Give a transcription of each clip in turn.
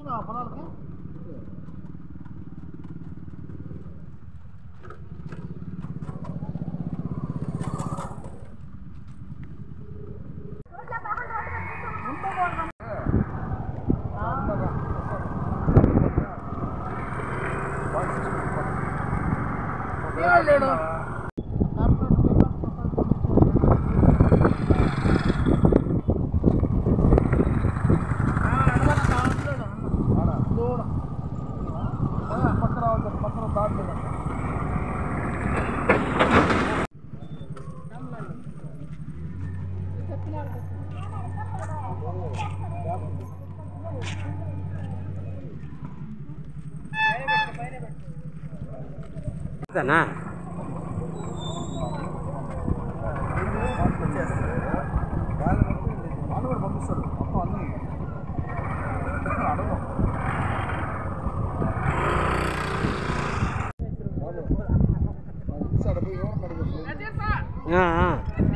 ఇస్తున్నా పొలాలకి లేడు పక్కన పక్కన దాటి అంతేనా వాళ్ళు కూడా పంపిస్తారు మొత్తం అన్ని అడగం ఇచ్చాడు పోయి ఎవరు అడగదు ఆ, ఆ.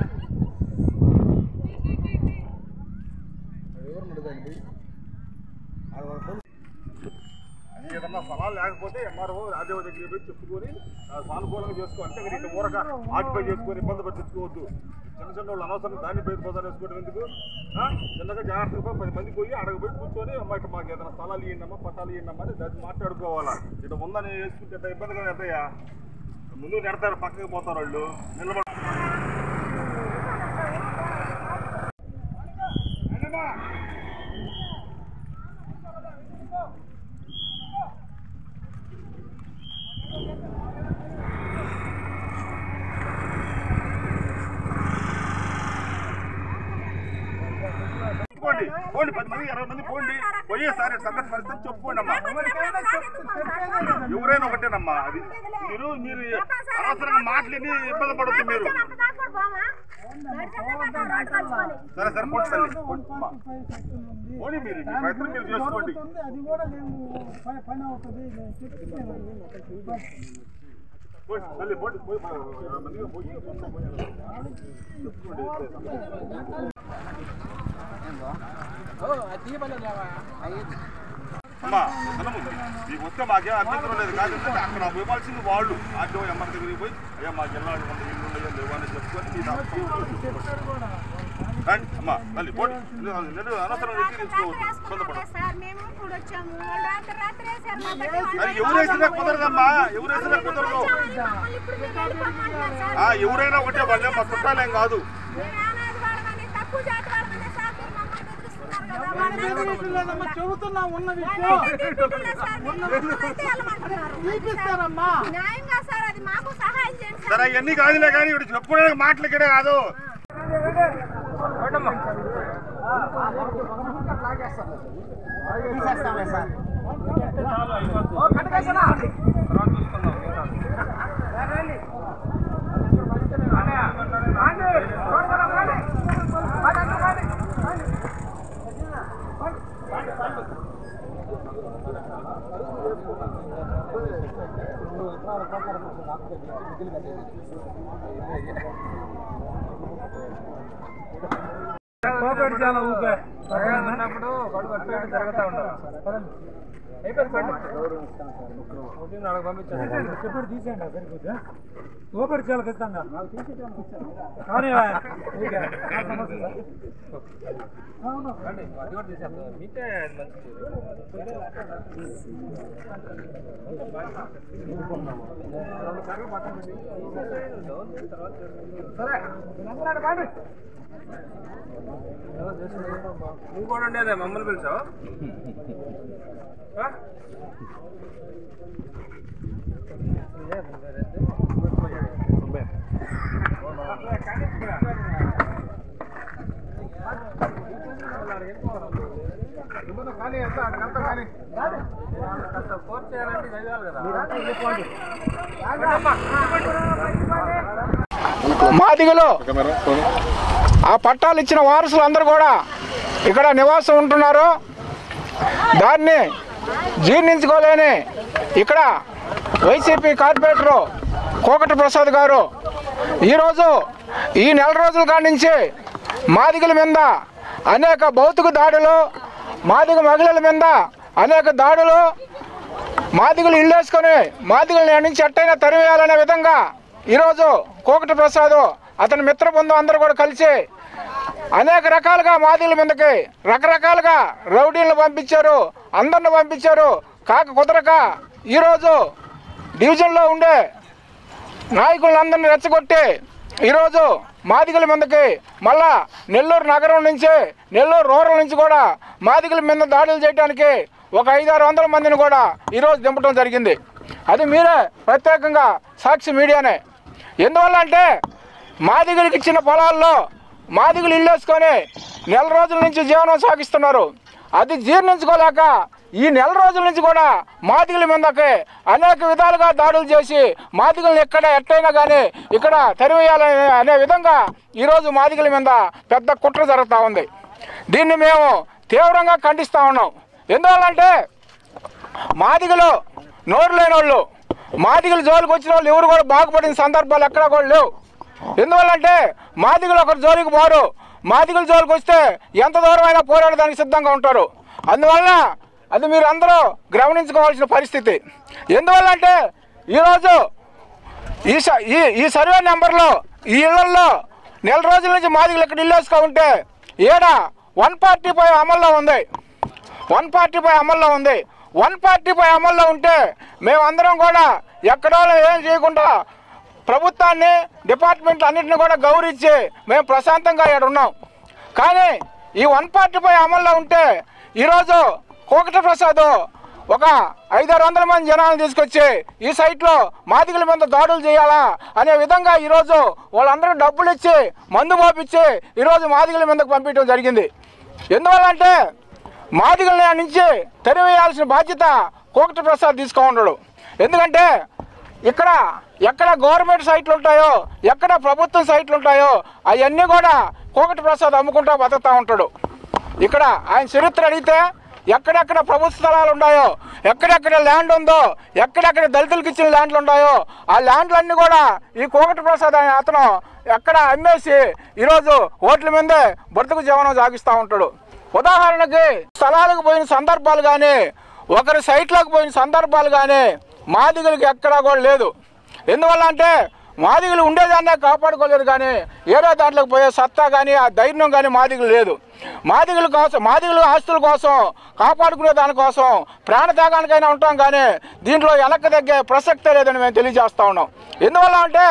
ఎవరు అడగండి పోయి ఆడ వాళ్ళ పోలీసు ఏదన్నా సవాల్ లేకపోతే ఎంఆర్ఓ రాజీవ్ దగ్గర పోయి చెప్పుకొని ఆ, సానుకూలంగా చేసుకో అంటే మీరు ఇట్లా ఊరక ఆక్యుపై చేసుకొని ఇబ్బంది పట్టించుకోవద్దు చిన్న చిన్న వాళ్ళు అనవసరం దాన్ని పేరు పోతారు వేసుకోవడం ఎందుకు ఆ? చిన్నగా జాగ్రత్తగా పోయి పది మంది పోయి అడగ పోయి కూర్చొని అమ్మా ఇట్లా మాకు ఏదైనా స్థలాలు ఇవ్వండమ్మా పట్టాలు ఇవ్వండమ్మా అని దాన్ని మాట్లాడుకోవాలా ఇట్లా ఉందని వేసుకుంటే ఇట్లా ఇబ్బందిగా ఎద్దయ్యా ముందు నెడతారు పక్కకి పోతారు వాళ్ళు నిలబడ పోండి పోండి పది మంది ఇరవై మంది పోండి పోయేసారి సంగతి పరిస్థితి చెప్పుకోండి అమ్మా ఎవరైనా ఒకటేనమ్మా అది మీరు మీరు అనవసరంగా మాట్లాడి ఇబ్బంది పడద్దు మీరు సరే సరే పోండి తల్లి పోండి అమ్మా. పోండి మీరు మీ ప్రయత్నం మీరు చేసుకోండి అది కూడా మేము పని పని అవుతుంది పోండి తల్లి పోండి పోయి ఇరవై మందిగా పోయి మొత్తం పోయి అమ్మా ధనము మీకు వస్తే మాకేం అభ్యంతరం లేదు కాదు ఎందుకంటే అక్కడ ఇవ్వాల్సింది వాళ్ళు ఆర్టీఓ ఎంఆర్ దగ్గరికి పోయి అయ్యా మా జిల్లాలో కొంత ఇల్లు ఉన్నాయో లేవో అని చెప్పుకొని మీ దాకా రండి అమ్మా మళ్ళీ పోటీ నేను అనవసరం ఎక్కి తీసుకోవద్దు ఇబ్బంది సార్ మేము ఇప్పుడు వచ్చాము వాళ్ళు రాత్రి రాత్రి వేశారు మా దగ్గర అది ఎవరు వేసినా కుదరదమ్మా ఎవరు వేసినా కుదరదు మమ్మల్ని ఇప్పుడు మీరు వెళ్ళిపోమంటున్నారు సార్ ఆ ఎవరైనా ఒకటే వాళ్ళే మా చుట్టాలేం కాదు మీరు అనాథ వాళ్ళమని తక్కువ జాతి వాళ్ళమని సార్ మీరు మమ్మల్ని బెదిరిస్తున్నారు కదా వాళ్ళని లేదమ్మా చెబుతున్నాం ఉన్న విషయం బెదిరిస్తున్నారు సార్ మీరు మమ్మల్ని అయితే వెళ్ళమంటున్నారు. చూపిస్తారమ్మా న్యాయంగా సార్ అది మాకు సహాయం చేయండి సార్ సరే అవన్నీ కాదులే కానీ ఇప్పుడు చెప్పుకోవడానికి మాటలు ఇక్కడే కాదు చెప్పాడు తీసేయండి సరిపోతే ఓపెన్ చాలా ఖచ్చితంగా కానీ ఓకే ఆ సమస్య సార్. అవును. నువ్వు కూడా ఉండేదే మమ్మల్ని పిలిచావు కానీ ఎంత అడగంత కానీ కోర్టు చేయాలంటే చదివాలి కదా మాదిగలో ఆ పట్టాలు ఇచ్చిన వారసులు అందరూ కూడా ఇక్కడ నివాసం ఉంటున్నారు దాన్ని జీర్ణించుకోలేని ఇక్కడ వైసీపీ కార్పొరేటరు కోకటి ప్రసాద్ గారు ఈరోజు ఈ నెల రోజుల కాడి నుంచి మాదిగల మీద అనేక భౌతిక దాడులు మాదిగ మహిళల మీద అనేక దాడులు మాదిగలు ఇల్లు వేసుకొని మాదిగలు నేను నుంచి ఎట్టయినా తరివేయాలనే విధంగా ఈరోజు కోకటి ప్రసాద్ అతని మిత్ర బృందం అందరూ కూడా కలిసి అనేక రకాలుగా మాదిగల మీదకి రకరకాలుగా రౌడీలను పంపించారు అందరిని పంపించారు కాక కుదరక ఈరోజు డివిజన్లో ఉండే నాయకులందరినీ రెచ్చగొట్టి ఈరోజు మాదిగల మీదకి మళ్ళా నెల్లూరు నగరం నుంచి నెల్లూరు రూరల్ నుంచి కూడా మాదిగల మీద దాడులు చేయడానికి ఒక ఐదారు వందల మందిని కూడా ఈరోజు దింపడం జరిగింది అది మీరే ప్రత్యేకంగా సాక్షి మీడియానే ఎందువల్ల అంటే మాదిగలకి ఇచ్చిన పొలాల్లో మాదిగలు ఇల్లు వేసుకొని నెల రోజుల నుంచి జీవనం సాగిస్తున్నారు అది జీర్ణించుకోలేక ఈ నెల రోజుల నుంచి కూడా మాదిగల మీదకి అనేక విధాలుగా దాడులు చేసి మాదిగలను ఎక్కడ ఎట్టయినా కానీ ఇక్కడ తరివేయాలనే అనే విధంగా ఈరోజు మాదిగల మీద పెద్ద కుట్ర జరుగుతూ ఉంది దీన్ని మేము తీవ్రంగా ఖండిస్తూ ఉన్నాం ఎందువల్లంటే మాదిగలు నోరు లేని వాళ్ళు మాదిగలు జోలికి వచ్చిన వాళ్ళు ఎవరు కూడా బాగుపడిన సందర్భాలు ఎక్కడ కూడా లేవు ఎందువల్లంటే మాదిగలు ఒకరు జోలికి పోరు మాదిగల జోలికి వస్తే ఎంత దూరం అయినా పోరాడడానికి సిద్ధంగా ఉంటారు అందువల్ల అది మీరు అందరూ గమనించుకోవాల్సిన పరిస్థితి ఎందువల్ల అంటే ఈరోజు ఈ స- ఈ ఈ సర్వే నెంబర్లో ఈ ఇళ్లలో నెల రోజుల నుంచి మాదిగలు ఇక్కడ ఇల్లు వేసుకో ఉంటే ఏడ వన్ పార్టీ పై అమల్లో ఉంది వన్ పార్టీ పై అమల్లో ఉంది వన్ పార్టీ పై అమల్లో ఉంటే మేమందరం కూడా ఎక్కడో ఏం చేయకుండా ప్రభుత్వాన్ని డిపార్ట్మెంట్ అన్నింటిని కూడా గౌరవించి మేము ప్రశాంతంగా ఇక్కడ ఉన్నాం కానీ ఈ వన్ పార్టీ పై అమల్లో ఉంటే ఈరోజు కోకట ప్రసాద్ ఒక ఐదారు వందల మంది జనాలను తీసుకొచ్చి ఈ సైట్లో మాదిగల మీద దాడులు చేయాలా అనే విధంగా ఈరోజు వాళ్ళందరూ డబ్బులు ఇచ్చి మందు మోపించి ఈరోజు మాదిగల మీదకు పంపించడం జరిగింది ఎందువల్ల అంటే మాదిగల నుంచి తెరివేయాల్సిన బాధ్యత కోకటి ప్రసాద్ తీసుకో ఉన్నాడు ఎందుకంటే ఇక్కడ ఎక్కడ గవర్నమెంట్ సైట్లు ఉంటాయో ఎక్కడ ప్రభుత్వం సైట్లు ఉంటాయో అవన్నీ కూడా కోకటి ప్రసాద్ అమ్ముకుంటా బతుకుతూ ఉంటాడు ఇక్కడ ఆయన చరిత్ర అడిగితే ఎక్కడెక్కడ ప్రభుత్వ స్థలాలు ఉన్నాయో ఎక్కడెక్కడ ల్యాండ్ ఉందో ఎక్కడెక్కడ దళితులకు ఇచ్చిన ల్యాండ్లు ఉన్నాయో ఆ ల్యాండ్లన్నీ కూడా ఈ కోకటి ప్రసాద్ అనే అతను ఎక్కడ అమ్మేసి ఈరోజు ఓట్ల మీదే బ్రతుకు జీవనం సాగిస్తూ ఉంటాడు ఉదాహరణకి స్థలాలకు పోయిన సందర్భాలు కానీ ఒకరి సైట్లకు పోయిన సందర్భాలు కానీ మాదిగలకి ఎక్కడా కూడా లేదు ఎందువల్ల అంటే మాదిగలు ఉండేదాన్నే కాపాడుకోలేదు కానీ ఏదో దాంట్లోకి పోయే సత్తా కానీ ఆ ధైర్యం కానీ మాదిగలు లేదు మాదిగల కోసం మాదిగల ఆస్తుల కోసం కాపాడుకునే దానికోసం ప్రాణత్యాగానికైనా ఉంటాం కానీ దీంట్లో వెనక్కి తగ్గే ప్రసక్తే లేదని మేము తెలియజేస్తా ఉన్నాం ఎందువల్ల అంటే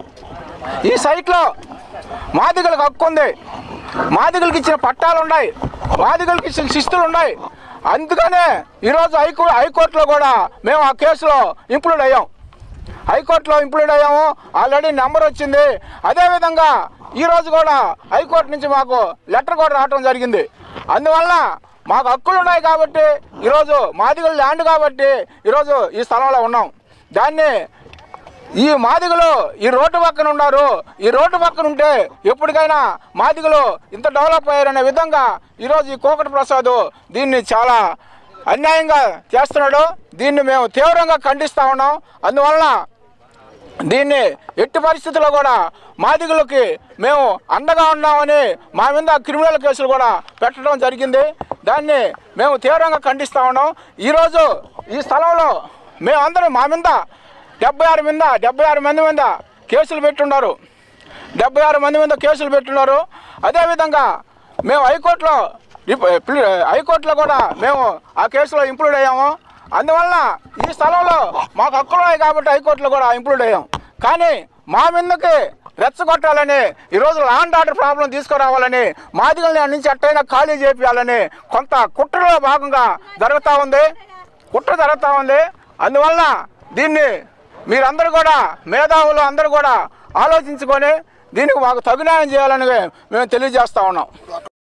ఈ సైట్లో మాదిగలకు హక్కు ఉంది మాదిగలకు ఇచ్చిన పట్టాలు ఉన్నాయి మాదిగలకు ఇచ్చిన శిస్తులు ఉన్నాయి అందుకనే ఈరోజు హైకో హైకోర్టులో కూడా మేము ఆ కేసులో ఇంప్లూడ్ అయ్యాం హైకోర్టులో ఇంప్లూడ్ అయ్యాము ఆల్రెడీ నెంబర్ వచ్చింది అదేవిధంగా ఈరోజు కూడా హైకోర్టు నుంచి మాకు లెటర్ కూడా రావడం జరిగింది అందువల్ల మాకు హక్కులు ఉన్నాయి కాబట్టి ఈరోజు మాదిగల ల్యాండ్ కాబట్టి ఈరోజు ఈ స్థలంలో ఉన్నాం దాన్ని ఈ మాదిగలు ఈ రోడ్డు పక్కన ఉన్నారు ఈ రోడ్డు పక్కన ఉంటే ఎప్పటికైనా మాదిగలు ఇంత డెవలప్ అయ్యారనే విధంగా ఈరోజు ఈ కోకటి ప్రసాద్ దీన్ని చాలా అన్యాయంగా చేస్తున్నాడు దీన్ని మేము తీవ్రంగా ఖండిస్తా ఉన్నాం అందువలన దీన్ని ఎట్టి పరిస్థితుల్లో కూడా మాదిగలకి మేము అండగా ఉన్నామని మా మీద క్రిమినల్ కేసులు కూడా పెట్టడం జరిగింది దాన్ని మేము తీవ్రంగా ఖండిస్తా ఉన్నాం ఈరోజు ఈ స్థలంలో మేమందరం మా మీద డెబ్బై ఆరు మీద డెబ్బై ఆరు మంది మీద కేసులు పెట్టున్నారు డెబ్బై ఆరు మంది మీద కేసులు పెట్టున్నారు అదేవిధంగా మేము హైకోర్టులో రిప్- ప్లి- హైకోర్టులో కూడా మేము ఆ కేసులో ఇంప్లూడ్ అయ్యాము అందువలన ఈ స్థలంలో మాకు హక్కులు ఉన్నాయి కాబట్టి హైకోర్టులో కూడా ఇంప్లూడ్ అయ్యాం కానీ మా మీదకి రెచ్చగొట్టాలని ఈరోజు లాండ్ ఆర్డర్ ప్రాబ్లం తీసుకురావాలని మాదిగల్ని నుంచి అట్టైనా ఖాళీ చేపించాలని కొంత కుట్రలో భాగంగా జరుగుతూ ఉంది కుట్ర జరుగుతూ ఉంది అందువలన దీన్ని మీరందరూ కూడా మేధావులు అందరూ కూడా ఆలోచించుకొని దీనికి మాకు తగు న్యాయం చేయాలని మేము తెలియజేస్తా ఉన్నాం